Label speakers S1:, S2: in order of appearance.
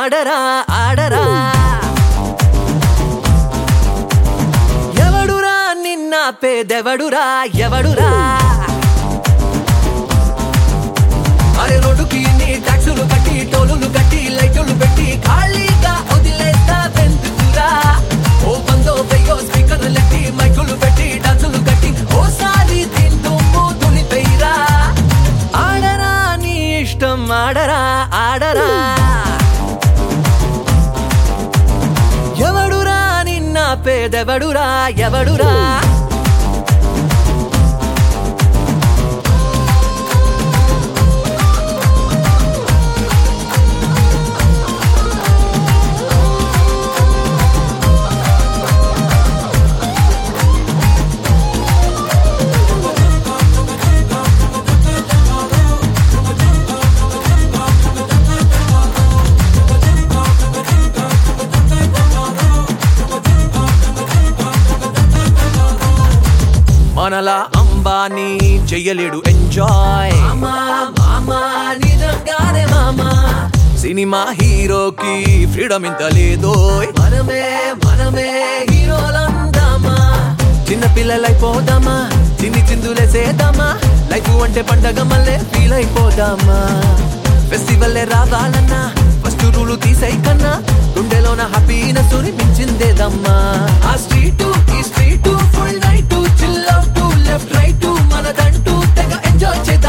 S1: ఆడరా ఆడరా ఎవడురా నిన్న పేదెవడురా ఎవడురా అరే రోడ్డుకి నీ ట్యాక్సులు కట్టి టోలులు కట్టి లైటులు పెట్టి ఖాళీగా వదిలేస్తా వెందుకురా ఓ బందో వెయ్యో స్పీకర్లు లెట్టి మైకులు పెట్టి డాన్సులు కట్టి ఓసారి తింటూ దులిపేరా ఆడరా నీ ఇష్టం ఆడరా ఆడరా ఎవడురా నిన్న పేదెవడురా ఎవడురా మనలా అంబానీ చెయ్యలేడు ఎంజాయ్ సినిమా హీరోకి ఫ్రీడమ్ ఇంత లేదో మనమే మనమే హీరోలందామా చిన్న పిల్లలైపోదామా చిన్ని చిందులేసేద్దామా లైఫ్ అంటే పండగ మళ్ళీ ఫీల్ అయిపోదామా ఫెస్టివల్ రావాలన్నా ఫస్ట్ రూలు తీసై కన్నా గుండెలోన హ్యాపీనెస్ మించిందేదమ్మా ఆ స్ట్రీట్ ఈ street full night chill out left right మనదంటూ తెగ ఎంజాయ్ చేద్దాం